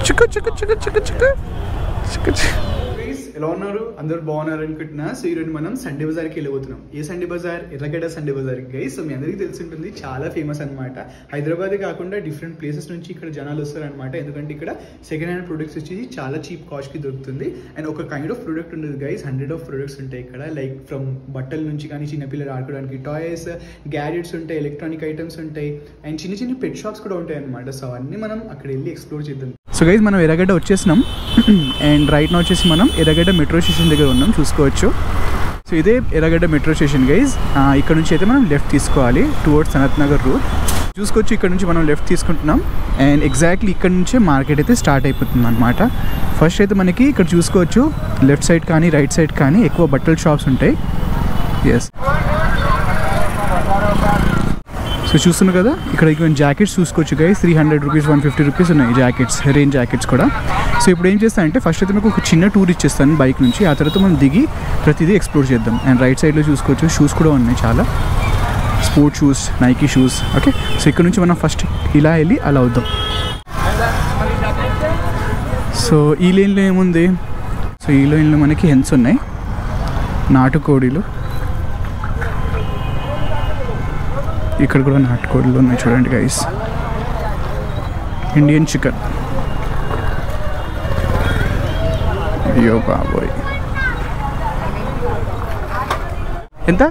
చిక్కు చిక్కు చిక్కు చిక్కు చిక్కు చిక్కు చిక్కు Guys, ఎలా ఉన్నారు అందరూ బాగున్నారు అనుకుంటున్నా సో ఈరోజు మనం సండే బజార్కి వెళ్ళిపోతున్నాం ఏ Sunday bazaar Erragadda Sunday bazaar guys so మీ అందరికీ తెలిసి ఉంటుంది చాలా ఫేమస్ అనమాట హైదరాబాద్ కాకుండా డిఫరెంట్ ప్లేసెస్ నుంచి ఇక్కడ జనాలు వస్తారనమాట ఎందుకంటే ఇక్కడ సెకండ్ హ్యాండ్ ప్రొడక్ట్స్ వచ్చి చాలా చీప్ కాస్ట్కి దొరుకుతుంది అండ్ ఒక కైండ్ ఆఫ్ ప్రొడక్ట్ ఉండదు గైస్ హండ్రెడ్ ఆఫ్ ప్రొడక్ట్స్ ఉంటాయి ఇక్కడ లైక్ ఫ్రమ్ బట్టల నుంచి కానీ చిన్నపిల్లలు ఆడుకోవడానికి టాయ్స్ గ్యాడెట్స్ ఉంటాయి ఎలక్ట్రానిక్ ఐటమ్స్ ఉంటాయి అండ్ చిన్న చిన్న పెట్ షాప్స్ కూడా ఉంటాయి అనమాట సో అవన్నీ మనం అక్కడ వెళ్ళి ఎక్స్ప్లోర్ చేద్దాం సో గైజ్ మనం ఎర్రగడ్డ వచ్చేసినాం అండ్ రైట్ నా వచ్చేసి మనం ఎర్రగడ్డ మెట్రో స్టేషన్ దగ్గర ఉన్నాం చూసుకోవచ్చు సో ఇదే ఎర్రగడ్డ మెట్రో స్టేషన్ గైజ్ ఇక్కడ నుంచి అయితే మనం లెఫ్ట్ తీసుకోవాలి టువర్డ్స్ సనత్ నగర్ రూట్ చూసుకోవచ్చు ఇక్కడ నుంచి మనం లెఫ్ట్ తీసుకుంటున్నాం అండ్ ఎగ్జాక్ట్లీ ఇక్కడ నుంచే మార్కెట్ అయితే స్టార్ట్ అయిపోతుంది అనమాట ఫస్ట్ అయితే మనకి ఇక్కడ చూసుకోవచ్చు లెఫ్ట్ సైడ్ కానీ రైట్ సైడ్ కానీ ఎక్కువ బట్టల షాప్స్ ఉంటాయి ఎస్ సో చూస్తున్నారు కదా ఇక్కడ కొన్ని జాకెట్స్ చూసుకోవచ్చు guys three hundred rupees one fifty rupees ఉన్నాయి జాకెట్స్ రేంజ్ జాకెట్స్ కూడా సో ఇప్పుడు ఏం చేస్తానంటే ఫస్ట్ అయితే మీకు ఒక చిన్న టూర్ ఇచ్చేస్తాను బైక్ నుంచి ఆ తర్వాత మనం దిగి ప్రతిదీ ఎక్స్ప్లోర్ చేద్దాం అండ్ రైట్ సైడ్లో చూసుకోవచ్చు షూస్ కూడా ఉన్నాయి చాలా sport shoes Nike shoes okay so ఇక్కడ నుంచి మనం ఫస్ట్ ఇలా వెళ్ళి అలా అవుద్దాం సో ఈ లైన్లో ఏముంది సో ఈ లైన్లో మనకి హెన్స్ ఉన్నాయి నాటుకోడీలు ఇక్కడ కూడా నాటుకోళ్ళు ఉన్నాయి చూడండి గైస్ ఇండియన్ చికెన్ అయ్యో బాబోయ్ ఎంత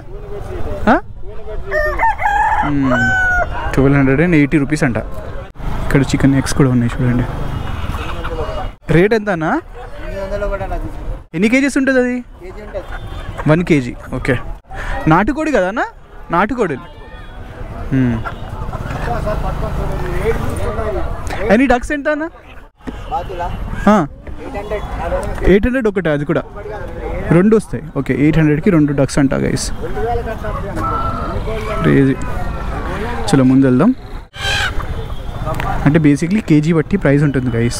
twelve hundred and eighty rupees అంట ఇక్కడ చికెన్ ఎగ్స్ కూడా ఉన్నాయి చూడండి రేట్ ఎంత అన్న ఎన్ని కేజీస్ ఉంటుంది అది వన్ కేజీ ఓకే నాటుకోడి కదా అన్న నాటుకోడి ఎనీ డక్స్ ఎంత అన్న ఎయిట్ హండ్రెడ్ ఒకటి అది కూడా రెండు వస్తాయి ఓకే ఎయిట్ హండ్రెడ్కి రెండు డక్స్ అంట గైస్ క్రేజీ చలో ముందు వెళ్దాం అంటే బేసిక్లీ కేజీ బట్టి ప్రైస్ ఉంటుంది guys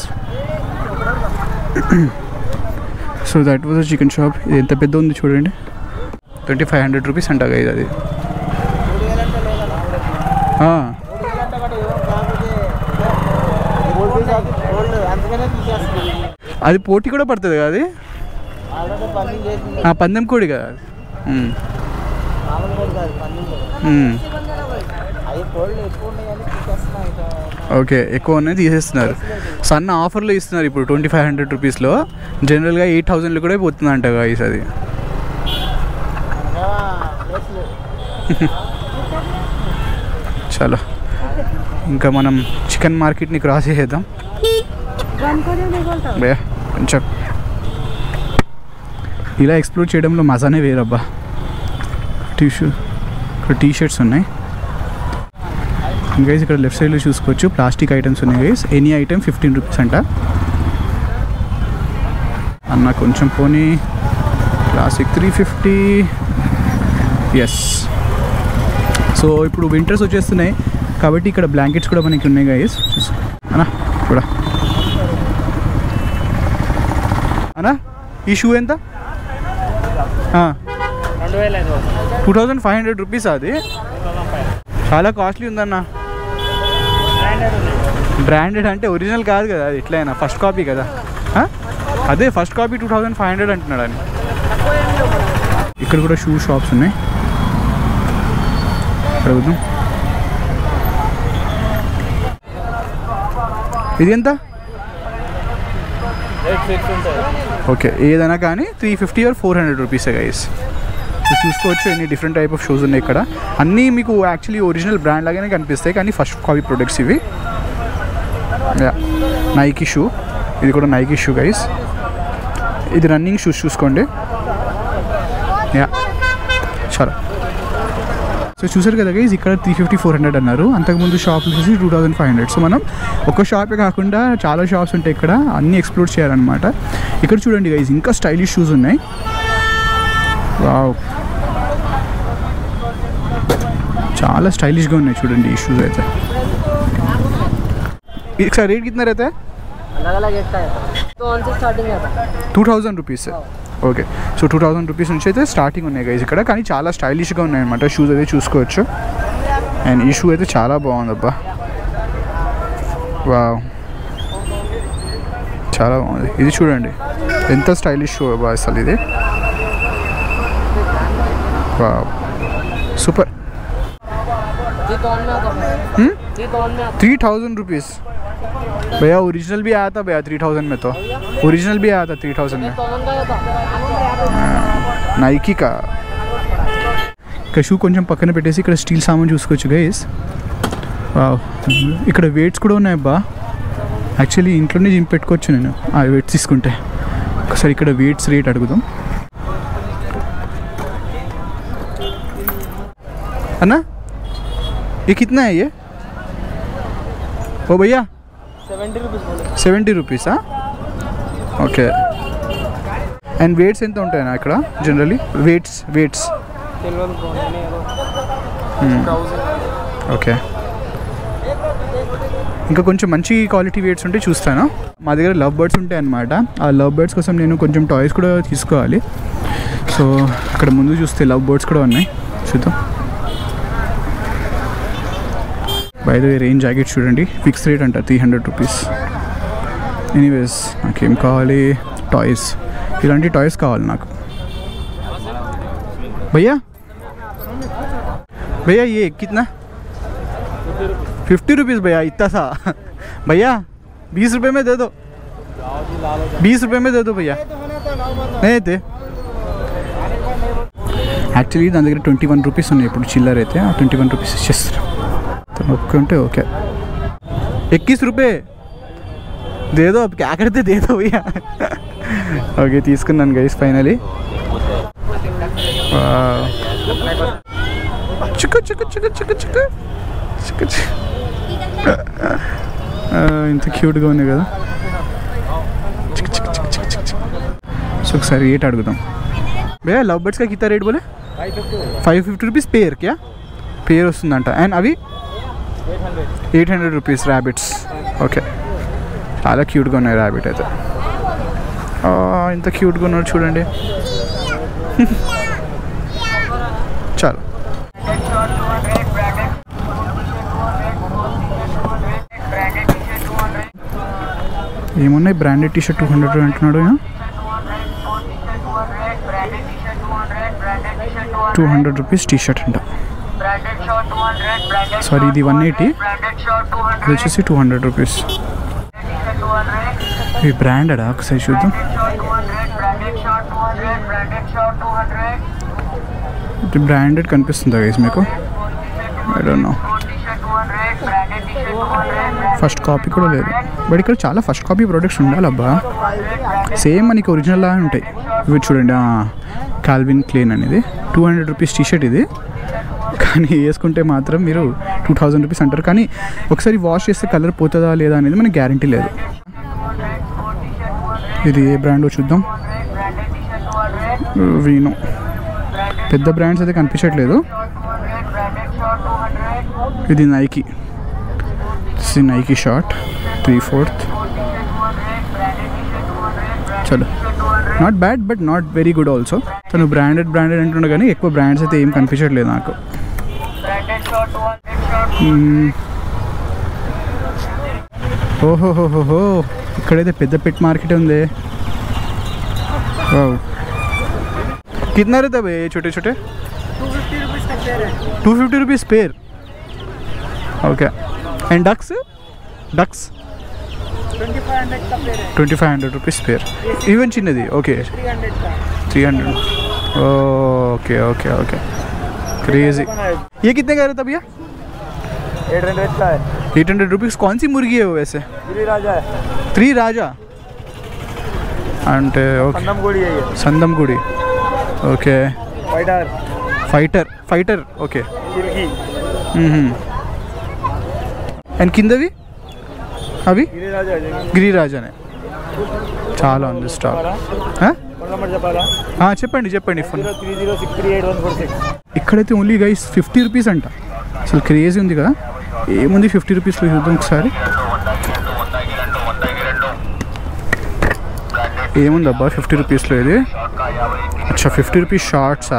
so that was chicken shop ఇది ఎంత పెద్ద ఉంది చూడండి ట్వంటీ ఫైవ్ హండ్రెడ్ రూపీస్ అంట గైస్ అది ఆ, అది పోటీ కూడా పడుతుంది కదా అది ఆ, పందెం కోడి కదా అది ఉమ్. ఉమ్. ఓకే ఎక్కువ ఉన్నాయి తీసేస్తున్నారు సన్న ఆఫర్లో ఇస్తున్నారు ఇప్పుడు ట్వంటీ ఫైవ్ హండ్రెడ్ రూపీస్లో జనరల్గా ఎయిట్ థౌజండ్లో కూడా పోతుందంట గాయస్ అది చలో ఇంకా మనం చికెన్ మార్కెట్ని క్రాస్ చేసేద్దాం భయ్యా కొంచెం ఇలా ఎక్స్ప్లోర్ చేయడంలో మజానే వేరబ్బా టీషూ ఇక్కడ టీ షర్ట్స్ ఉన్నాయి గైస్ ఇక్కడ లెఫ్ట్ సైడ్లో చూసుకోవచ్చు ప్లాస్టిక్ ఐటమ్స్ ఉన్నాయి guys any item fifteen rupees అంట అన్న కొంచెం పోనీ classic three fifty yes so ఇప్పుడు వింటర్స్ వచ్చేస్తున్నాయి కాబట్టి ఇక్కడ బ్లాంకెట్స్ కూడా మనకి ఉన్నాయి గైస్ అన్నా చూడ అన్నా ఈ షూ ఎంత two thousand five hundred rupees అది చాలా కాస్ట్లీ ఉందన్న బ్రాండెడ్ అంటే ఒరిజినల్ కాదు కదా అది ఎట్లయినా ఫస్ట్ కాపీ కదా ఆ? అదే first copy two thousand five hundred అంటున్నాడు అని ఇక్కడ కూడా షూ షాప్స్ ఉన్నాయి అడుగుదాం ఇది ఎంత ఓకే ఏదైనా కానీ three fifty or four hundred rupees guys చూసుకోవచ్చు ఎన్ని డిఫరెంట్ టైప్ ఆఫ్ షూస్ ఉన్నాయి ఇక్కడ అన్నీ మీకు యాక్చువల్లీ ఒరిజినల్ బ్రాండ్ లాగానే కనిపిస్తాయి కానీ ఫస్ట్ కాపీ ప్రొడక్ట్స్ ఇవి నైకీ షూ ఇది కూడా నైకీ షూ గైస్ ఇది రన్నింగ్ షూస్ చూసుకోండి యా చాలా సో చూసారు కదా గైస్ ఇక్కడ త్రీ ఫిఫ్టీ ఫోర్ హండ్రెడ్ అన్నారు అంతకుముందు షాప్ వచ్చేసి two thousand five hundred so మనం ఒక షాపే కాకుండా చాలా షాప్స్ ఉంటాయి ఇక్కడ అన్నీ ఎక్స్ప్లోర్ చేయాలన్నమాట ఇక్కడ చూడండి గైస్ ఇంకా స్టైలిష్ షూస్ ఉన్నాయి వావ్ చాలా స్టైలిష్గా ఉన్నాయి చూడండి ఈ షూస్ అయితే इसका रेट कितना रहता है अलग अलग एक का है तो उनसे स्टार्टिंग है two thousand rupees okay so two thousand rupees నుంచి అయితే స్టార్టింగ్ ఉన్నాయి గైస్ ఇక్కడ కానీ చాలా స్టైలిష్గా ఉన్నాయి అనమాట షూస్ అయితే చూసుకోవచ్చు అండ్ ఈ షూ అయితే చాలా బాగుంది అబ్బా వావ్ చాలా బాగుంది ఇది చూడండి ఎంత స్టైలిష్ షో బా అసలు ఇది సూపర్ ये कौन में आता है हम्म? ये कौन में आता थ्री थाउजेंड रुपीज़ भैया ओरिजिनल भी आया था भैया थ्री थाउजेंड में तो ओरिजिनल भी आया था थ्री थाउजेंड में है कौन का आता నైకీ కా ఇక్కడ షూ కొంచెం పక్కన పెట్టేసి ఇక్కడ స్టీల్ సామాన్ చూసుకోవచ్చు గైస్ ఇక్కడ వెయిట్స్ కూడా ఉన్నాయి అబ్బా యాక్చువల్లీ ఇంట్లోనే జిమ్ పెట్టుకోవచ్చు నేను ఆ వెయిట్స్ తీసుకుంటే ఒకసారి ఇక్కడ వెయిట్స్ రేట్ అడుగుదాం అన్నా ये कितना है ये ओ भैया सेवेंटी रुपीज़ बोले సెవెంటీ రూపీసా ఓకే అండ్ వెయిట్స్ ఎంత ఉంటాయన్నా ఇక్కడ generally weights weights silver okay ఇంకా కొంచెం మంచి క్వాలిటీ వెయిట్స్ ఉంటే చూస్తాను మా దగ్గర లవ్ బర్డ్స్ ఉంటాయి అన్నమాట ఆ లవ్ బర్డ్స్ కోసం నేను కొంచెం టాయ్స్ కూడా తీసుకోవాలి సో అక్కడ ముందు చూస్తే లవ్ బర్డ్స్ కూడా ఉన్నాయి చూద్దాం by the way range jacket చూడండి ఫిక్స్ రేట్ అంట త్రీ హండ్రెడ్ రూపీస్ ఎనీవేస్ నాకేం కావాలి టాయ్స్ ఇలాంటి టాయ్స్ కావాలి నాకు భయ్యా भैया ये कितना फिफ्टी रुपीज़ भैया इतना सा भैया बीस रुपए में दे दो बीस रुपए में दे दो भैया नहीं थे యాక్చువల్లీ దాని దగ్గర ట్వంటీ వన్ రూపీస్ ఉన్నాయి ఇప్పుడు చిల్లర అయితే ఆ ట్వంటీ వన్ రూపీస్ ఇచ్చేస్తారు తను ఒక్క ఉంటే ఓకే इक्कीस रुपए दे दो अब क्या करते दे दो भैया ఓకే తీసుకున్నాను గైస్ ఫైనలీ చిక్కు చిక్కు చిక్కు చిక్కు చిక్కు చిక్కు చిక్కు ఆ, ఇంత క్యూట్గా ఉంది కదా చిక్కు చిక్కు చిక్కు చిక్కు చిక్కు చిక్కు. సో ఒకసారి రేట్ అడుగుదాం భయ్యా లవ్ బర్డ్స్ కా కిतना రేట్ బోలే ఫైవ్ ఫిఫ్టీ రూపీస్ పేర్ క్యా పేర్ వస్తుందంట అండ్ అవి eight hundred rupees rabbits okay చాలా క్యూట్గా ఉన్నాయి ర్యాబిట్ అయితే ఆ, ఇంత క్యూట్గా ఉన్నారు చూడండి చాలు ఏమున్నాయి branded T shirt two hundred అంటున్నాడు ఈయన two hundred rupees T shirt అంట సారీ ఇది వన్ ఎయిటీ ఇది వచ్చేసి టూ హండ్రెడ్ రూపీస్ ఇది బ్రాండెడా ఒకసారి చూద్దాం ఇది బ్రాండెడ్ కనిపిస్తుందా గైస్ మీకు I don't know first copy కూడా లేదు బట్ ఇక్కడ చాలా ఫస్ట్ కాపీ ప్రోడక్ట్స్ ఉండాలి అబ్బా సేమ్ మనకి ఒరిజినల్ లాగా ఉంటాయి ఇవి చూడండి కాల్విన్ క్లీన్ అనేది two hundred rupees T shirt ఇది కానీ వేసుకుంటే మాత్రం మీరు టూ థౌజండ్ రూపీస్ అంటారు కానీ ఒకసారి వాష్ చేస్తే కలర్ పోతుందా లేదా అనేది మనకి గ్యారంటీ లేదు ఇది ఏ బ్రాండో చూద్దాం వీనో పెద్ద బ్రాండ్స్ అయితే కనిపించట్లేదు ఇది Nike see Nike short three fourth చలో not bad but not very good also తను బ్రాండెడ్ బ్రాండెడ్ అంటుండే కానీ ఎక్కువ బ్రాండ్స్ అయితే ఏం కనిపించట్లేదు నాకు మ్మ్. ఓహోహోహోహో ఇక్కడైతే పెద్ద పెట్ మార్కెట్ ఉంది వావ్ कितना रहता है भैया ये छोटे छोटे two fifty rupees pair okay and ducks ducks twenty five hundred rupees pair even చిన్నది okay three hundred okay okay okay crazy ये कितने का रहता भैया एट हंड्रेड का है एट हंड्रेड रुपीज़ कौन सी मुर्गी है वो वैसे गिरी राजा है త్రీ రాజా అంటే ఓకే खंडम गोड़ी है ये సందం గుడి okay fighter fighter fighter okay चिरकी అండ్ కిందవి అవి गिरी राजा है గిరిరాజానే చాలా ఉంది స్టాక్ ఆ? फोन नंबर చెప్పాలా ఆ, చెప్పండి చెప్పండి phone zero three zero six three eight one four six ఇక్కడైతే ఓన్లీ గైస్ ఫిఫ్టీ రూపీస్ అంట అసలు క్రేజీ ఉంది కదా ఏముంది ఫిఫ్టీ రూపీస్లో చూద్దాం ఒకసారి ఏముందబ్బా ఫిఫ్టీ రూపీస్లో ఇది అచ్చా ఫిఫ్టీ రూపీస్ షార్ట్సా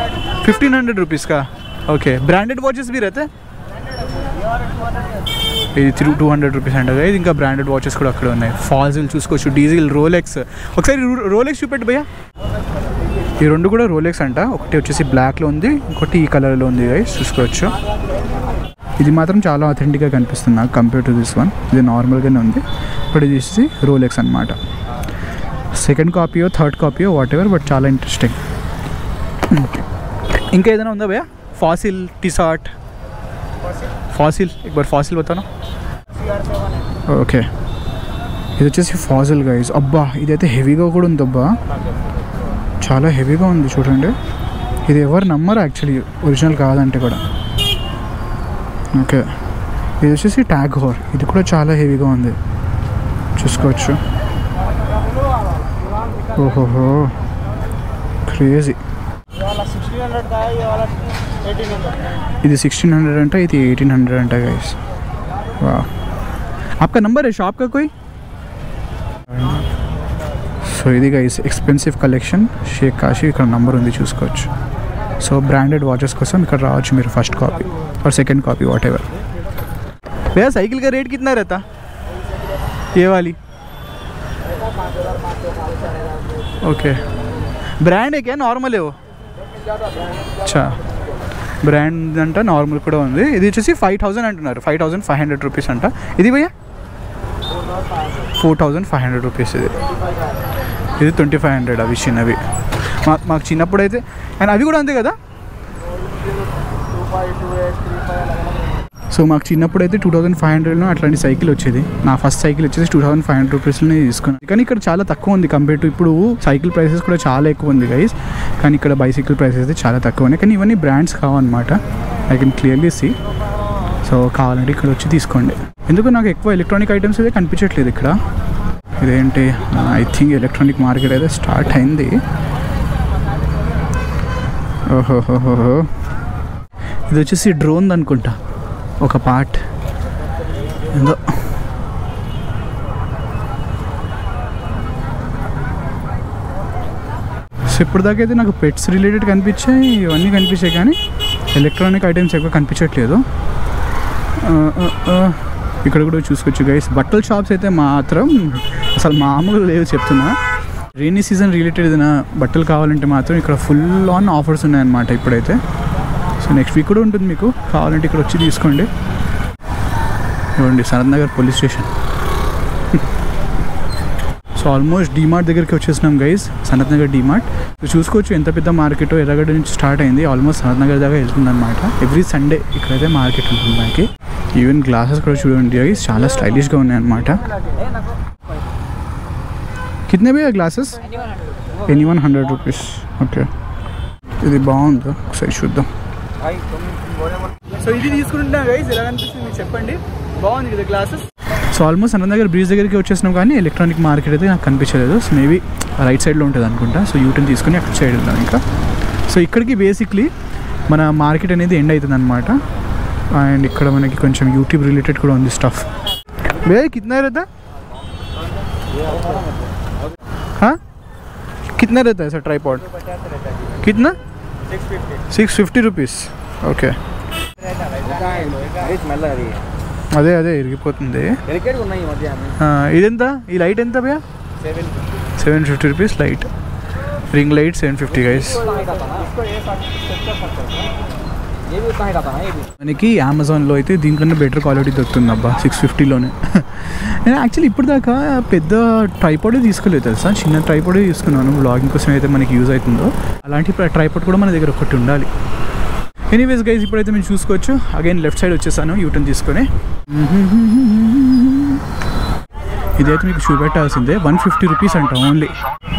फिफ्टीन हंड्रेड रुपीज़ का ओके ब्रांडेड वॉचेस भी रहते हैं ఇది త్రీ టూ హండ్రెడ్ రూపీస్ అంట guys. ఇంకా బ్రాండెడ్ వాచెస్ కూడా అక్కడ ఉన్నాయి ఫాజిల్ చూసుకోవచ్చు డీజిల్ రోలెక్స్ ఒకసారి రోలెక్స్ చూపెట్టు భయ్యా ఈ రెండు కూడా రోలెక్స్ అంట ఒకటి వచ్చేసి బ్లాక్లో ఉంది ఇంకోటి ఈ కలర్లో ఉంది గైస్ చూసుకోవచ్చు ఇది మాత్రం చాలా అథెంటిక్గా కనిపిస్తుంది నాకు కంపేర్ టు దిస్ వన్ ఇది నార్మల్గానే ఉంది బట్ ఇది వచ్చేసి రోలెక్స్ అనమాట సెకండ్ కాపీయో థర్డ్ కాపీయో వాట్ ఎవర్ బట్ చాలా ఇంట్రెస్టింగ్ ఇంకా ఏదైనా ఉందా భయ్యా ఫాసిల్ టీసార్ట్ ఫాసిల్ ఒకసారి ఫాసిల్ బతానా ఓకే ఇది వచ్చేసి ఫాజిల్ గైజ్ అబ్బా ఇదైతే హెవీగా కూడా ఉంది అబ్బా చాలా హెవీగా ఉంది చూడండి ఇది ఎవరు నమ్మరు యాక్చువల్లీ ఒరిజినల్ కాదంటే కూడా ఓకే ఇది వచ్చేసి ట్యాగ్ హోర్ ఇది కూడా చాలా హెవీగా ఉంది చూసుకోవచ్చు ఓహోహో క్రేజీ ఇవాళ సిక్స్టీన్ హండ్రెడ్ కా ఇవాళ ఎయిటీన్ హండ్రెడ్ ఇది సిక్స్टीन हंड्रेड अंटा ఇది एटीन हंड्रेड अंटा गाइस वाह आपका नंबर है शॉप का कोई సో ఇది గైస్ ఎక్స్పెన్సివ్ కలెక్షన్ షేక్ కాశీ ఇక్కడ నంబర్ ఉంది చూసుకోవచ్చు సో బ్రాండెడ్ వాచెస్ కోసం ఇక్కడ రావచ్చు మీరు ఫస్ట్ కాపీ और सेकंड कॉपी वॉट एवर भैया साइकिल का रेट कितना रहता ये वाली ओके ब्रांड है क्या नॉर्मल है वो अच्छा బ్రాండ్ అంట నార్మల్ కూడా ఉంది ఇది వచ్చేసి ఫైవ్ థౌసండ్ అంటున్నారు five thousand five hundred rupees అంట ఇది భయ్యా four thousand five hundred rupees ఇది ఇది ట్వంటీ ఫైవ్ హండ్రెడ్ అవి చిన్నవి మా మాకు చిన్నప్పుడు అయితే అండ్ అవి కూడా అంతే కదా సో మాకు చిన్నప్పుడు అయితే టూ థౌసండ్ ఫైవ్ హండ్రెడ్లో అట్లాంటి సైకిల్ వచ్చేది నా ఫస్ట్ సైకిల్ వచ్చేసి టూ థౌసండ్ ఫైవ్ హండ్రెడ్ రూపీస్లోనే తీసుకున్నాను కానీ ఇక్కడ చాలా తక్కువ ఉంది కంపేర్ టు ఇప్పుడు సైకిల్ ప్రైసెస్ కూడా చాలా ఎక్కువ ఉంది గైస్ కానీ ఇక్కడ బైసైకిల్ ప్రైసెస్ అయితే చాలా తక్కువ ఉన్నాయి కానీ ఇవన్నీ బ్రాండ్స్ కావన్నమాట I can clearly see so కావాలంటే ఇక్కడ వచ్చి తీసుకోండి ఎందుకు నాకు ఎక్కువ ఎలక్ట్రానిక్ ఐటమ్స్ అయితే కనిపించట్లేదు ఇక్కడ ఇదేంటి ఐ థింక్ ఎలక్ట్రానిక్ మార్కెట్ అయితే స్టార్ట్ అయింది ఓహోహోహో ఇది వచ్చేసి డ్రోన్ అనుకుంటా ఒక పార్ట్ ఏందో సో ఇప్పుడు దాకా అయితే నాకు పెట్స్ రిలేటెడ్ కనిపించాయి ఇవన్నీ కనిపించాయి కానీ ఎలక్ట్రానిక్ ఐటమ్స్ ఎక్కువ కనిపించట్లేదు ఆ, ఆ, ఆ, ఇక్కడ కూడా చూసుకోవచ్చు గైస్ బట్టల షాప్స్ అయితే మాత్రం అసలు మామూలు లేవు చెప్తున్నా రైనీ సీజన్ రిలేటెడ్ ఏదైనా బట్టలు కావాలంటే మాత్రం ఇక్కడ ఫుల్ ఆన్ ఆఫర్స్ ఉన్నాయన్నమాట ఇప్పుడైతే సో నెక్స్ట్ వీక్ కూడా ఉంటుంది మీకు కావాలంటే ఇక్కడ వచ్చి తీసుకోండి చూడండి Sanath Nagar police station so almost DMart దగ్గరికి వచ్చేసినాం గైస్ సనత్ నగర్ డీమార్ట్ సో చూసుకోవచ్చు ఎంత పెద్ద మార్కెట్ ఎర్రగడ్డ నుంచి స్టార్ట్ అయింది ఆల్మోస్ట్ సనత్ నగర్ దాకా వెళ్తుంది అనమాట ఎవ్రీ సండే ఇక్కడైతే మార్కెట్ ఉంటుంది మనకి ఈవెన్ గ్లాసెస్ కూడా చూడండి గైస్ చాలా స్టైలిష్గా ఉన్నాయి అనమాట కితనే భయ్యా glasses any one hundred rupees okay ఇది బాగుంది ఒకసారి చూద్దాం సో ఇది తీసుకుంటున్నా గైస్ ఎలా అనిపిస్తుంది మీకు చెప్పండి బాగుంది కదా గ్లాసెస్ సో ఆల్మోస్ట్ అనంత దగ్గర బ్రిడ్జ్ దగ్గరికి వచ్చేసినాం కానీ ఎలక్ట్రానిక్ మార్కెట్ అయితే నాకు కనిపించలేదు సో మేబీ రైట్ సైడ్లో ఉంటుంది అనుకుంటా సో యూటర్న్ తీసుకుని అక్కడ సైడ్ వెళ్దాం ఇంకా సో ఇక్కడికి బేసిక్లీ మన మార్కెట్ అనేది ఎండ్ అవుతుంది అనమాట అండ్ ఇక్కడ మనకి కొంచెం యూట్యూబ్ రిలేటెడ్ కూడా ఉంది స్టఫ్ భే కిतना रहता हाँ कितना रहता है सर ट्राईपॉड कितना six fifty rupees okay smell అది అదే అదే ఇరిగిపోతుంది ఎరికేడ్ ఉన్నాయి ఈ మధ్య ఆ, ఇదెంత ఈ లైట్ ఎంత భయ్యా seven seven fifty rupees light ring light seven fifty guys ये भी उतना ही खाता ना ये भी మనకి అమెజాన్లో అయితే దీనికన్నా బెటర్ క్వాలిటీ దొరుకుతుంది అబ్బా సిక్స్ ఫిఫ్టీలోనే నేను యాక్చువల్లీ ఇప్పుడు దాకా పెద్ద ట్రైపాడే తీసుకోలేదు తెలుసా చిన్న ట్రైపాడే తీసుకున్నాను బ్లాగింగ్ కోసం అయితే మనకి యూజ్ అవుతుందో అలాంటి ట్రైపాడ్ కూడా మన దగ్గర ఒకటి ఉండాలి ఎనీవేస్ గైజ్ ఇప్పుడైతే మీరు చూసుకోవచ్చు అగైన్ లెఫ్ట్ సైడ్ వచ్చేసాను యూటర్న్ తీసుకొని ఇదైతే మీకు చూపెట్టాల్సిందే వన్ ఫిఫ్టీ రూపీస్ అంట ఓన్లీ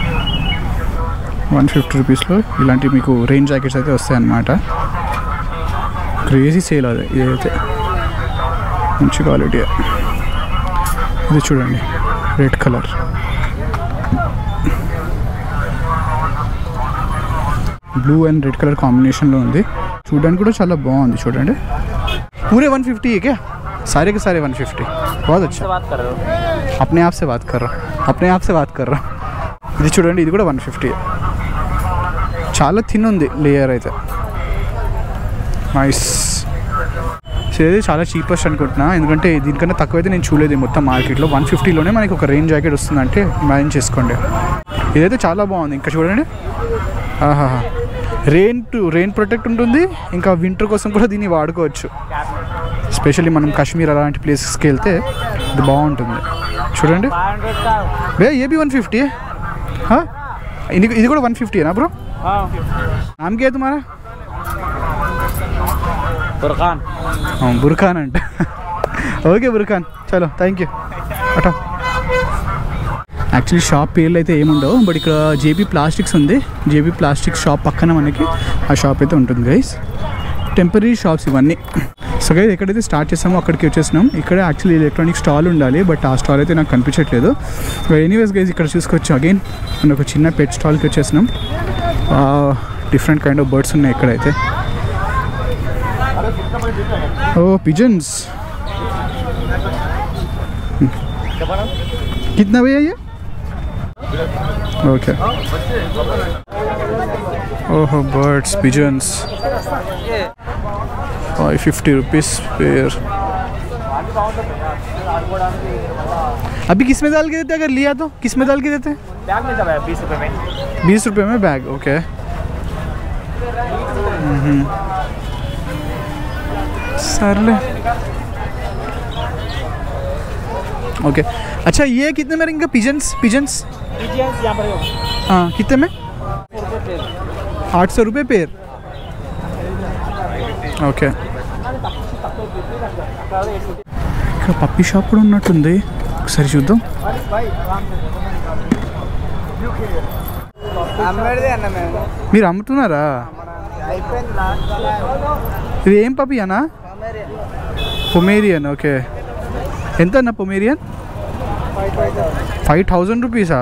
వన్ ఫిఫ్టీ రూపీస్లో ఇలాంటి మీకు రెయిన్ జాకెట్స్ అయితే వస్తాయి అన్నమాట క్రేజీ సేల్ అది ఇదైతే మంచి క్వాలిటీ ఇది చూడండి red colour blue and red colour కాంబినేషన్లో ఉంది చూడడానికి కూడా చాలా బాగుంది చూడండి పూరే వన్ ఫిఫ్టీ क्या सारे के सारे वन फिफ्टी बहुत अच्छा बात कर रहे हो अपने आप से बात कर रहा हूँ अपने आप से बात कर रहा हूँ ఇది చూడండి ఇది కూడా వన్ ఫిఫ్టీ చాలా థిన్ ఉంది లేయర్ అయితే నైస్ సో ఇది చాలా చీపెస్ట్ అనుకుంటున్నా ఎందుకంటే దీనికన్నా తక్కువ అయితే నేను చూడలేదు ఈ మొత్తం మార్కెట్లో వన్ ఫిఫ్టీలోనే మనకి ఒక రెయిన్ జాకెట్ వస్తుందంటే ఇమాజిన్ చేసుకోండి ఇదైతే చాలా బాగుంది ఇంకా చూడండి ఆహాహా రెయిన్ టు రెయిన్ ప్రొటెక్ట్ ఉంటుంది ఇంకా వింటర్ కోసం కూడా దీన్ని వాడుకోవచ్చు ఎస్పెషల్లీ మనం కాశ్మీర్ అలాంటి ప్లేసెస్కి వెళ్తే ఇది బాగుంటుంది చూడండి फाइव हंड्रेड का బే ఏ బి వన్ ఫిఫ్టీ ఇది ఇది కూడా వన్ ఫిఫ్టీనా బ్రో हाँ नाम क्या है तुम्हारा फुरकान हाँ बुरखान अंट ఓకే బుర్ఖాన్ చలో థ్యాంక్ యూ అటో యాక్చువల్లీ షాప్ పేర్లు అయితే ఏముండవు బట్ ఇక్కడ జేబీ ప్లాస్టిక్స్ ఉంది జేబీ ప్లాస్టిక్స్ షాప్ పక్కన మనకి ఆ షాప్ అయితే ఉంటుంది గైస్ టెంపరీ షాప్స్ ఇవన్నీ సో గైస్ ఎక్కడైతే స్టార్ట్ చేసామో అక్కడికి వచ్చేసినాం ఇక్కడ యాక్చువల్లీ ఎలక్ట్రానిక్ స్టాల్ ఉండాలి బట్ ఆ స్టాల్ అయితే నాకు కనిపించట్లేదు ఎనీవేస్ గైస్ ఇక్కడ చూసుకోవచ్చు అగైన్ మనం ఒక చిన్న పెట్ స్టాల్కి వచ్చేసినాం డిఫరెంట్ కైండ్ ఆఫ్ బర్డ్స్ ఉన్నాయి ఇక్కడైతే ఓ పిజన్స్ कितना भैया ये ओके ओहो birds pigeons five fifty rupees pair अभी किस में डाल के देते अगर लिया तो किस में डाल के देते बैग में दबा बीस रुपए में बीस रुपये में बैग ओके सर ले ओके अच्छा ये कितने में रहेंगे पिजन्स पिजन्स पीजीएस यहाँ पर हो हाँ कितने में रुपए पे आठ सौ रुपये पेयर ఓకే ఇక్కడ పప్పి షాప్ కూడా ఉన్నట్టుంది ఒకసారి చూద్దాం అమ్మేది అన్న మేము మీరు అమ్ముతున్నారా అయిపోయింది లాస్ట్ ఇది ఏం పప్పి అన్నా పొమేరియన్ ఓకే ఎంత అన్న పొమేరియన్ ఫైవ్ థౌజండ్ రూపీసా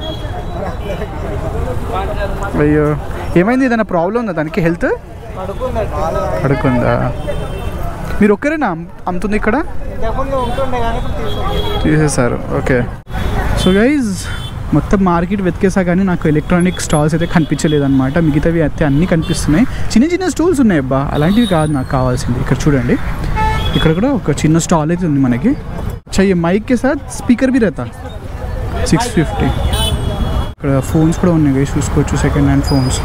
అయ్యో ఏమైంది ఏదైనా ప్రాబ్లం ఉందా దానికి హెల్త్ పడుకుందా మీరు ఒక్కరేనా అమ్- అమ్ముతుంది ఇక్కడ ఇంతకుముందు ఉంటుండే కానీ ఇప్పుడు తీసుకుంటాం తీసేశారు ఓకే సో గైజ్ మొత్తం మార్కెట్ వెతికేసా కానీ నాకు ఎలక్ట్రానిక్ స్టాల్స్ అయితే కనిపించలేదు అనమాట మిగతావి అయితే అన్నీ కనిపిస్తున్నాయి చిన్న చిన్న స్టూల్స్ ఉన్నాయి అబ్బా అలాంటివి కాదు నాకు కావాల్సింది ఇక్కడ చూడండి ఇక్కడ కూడా ఒక చిన్న స్టాల్ అయితే ఉంది మనకి చెయ్యి మైక్ కే సాత్ స్పీకర్ బి रहता సిక్స్ ఫిఫ్టీ ఇక్కడ ఫోన్స్ కూడా ఉన్నాయి guys, చూసుకోవచ్చు సెకండ్ హ్యాండ్ ఫోన్స్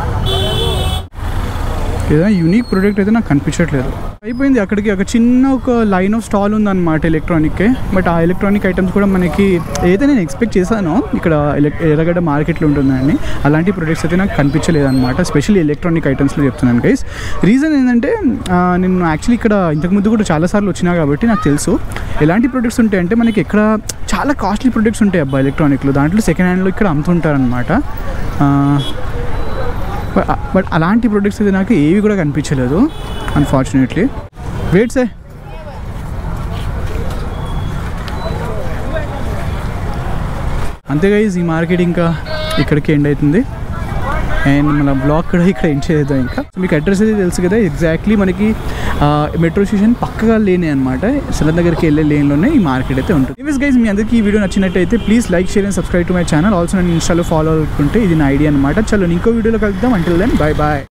ఏదైనా యూనిక్ ప్రోడక్ట్ అయితే నాకు కనిపించట్లేదు అయిపోయింది అక్కడికి ఒక చిన్న ఒక లైన్ ఆఫ్ స్టాల్ ఉందన్నమాట ఎలక్ట్రానిక్ బట్ ఆ ఎలక్ట్రానిక్ ఐటమ్స్ కూడా మనకి ఏదైతే నేను ఎక్స్పెక్ట్ చేశానో ఇక్కడ ఎలక్- ఎర్రగడ్డ మార్కెట్లో ఉంటుందండి అలాంటి ప్రొడక్ట్స్ అయితే నాకు కనిపించలేదు అనమాట స్పెషల్లీ ఎలక్ట్రానిక్ ఐటమ్స్లో చెప్తున్నాను గైస్ రీజన్ ఏంటంటే ఆ, నేను యాక్చువల్లీ ఇక్కడ ఇంతకుముందు కూడా చాలాసార్లు వచ్చినా కాబట్టి నాకు తెలుసు ఎలాంటి ప్రొడక్ట్స్ ఉంటాయంటే మనకి ఎక్కడ చాలా కాస్ట్లీ ప్రొడక్ట్స్ ఉంటాయి అబ్బా ఎలక్ట్రానిక్లో దాంట్లో సెకండ్ హ్యాండ్లో ఇక్కడ అమ్ముతుంటారనమాట బట్ బట్ అలాంటి ప్రొడక్ట్స్ అయితే నాకు ఏవి కూడా కనిపించలేదు అన్ఫార్చునేట్లీ వెయిట్ సే అంతేగా ఈ మార్కెట్ ఇంకా ఇక్కడికి ఎండ్ అవుతుంది అండ్ మన బ్లాగ్ కూడా ఇక్కడ ఎండ్ చేద్దాం ఇంకా సో మీకు అడ్రస్ అయితే తెలుసు కదా ఎగ్జాక్ట్లీ మనకి మెట్రో స్టేషన్ పక్కగా లేనే అనమాట సెలన్ దగ్గరికి వెళ్ళే లేన్లోనే ఈ మార్కెట్ అయితే ఉంటుంది ఇవస్ గైస్ మీ అందరికీ ఈ వీడియో నచ్చినట్టయితే please like share and subscribe to my channel also నేను ఇన్స్టాలో ఫాలో అనుకుంటే ఇది నా ఐడియా అనమాట చలో ఇంకో వీడియోలో కలుద్దాం అంటిల్ దెన్ బాయ్ బాయ్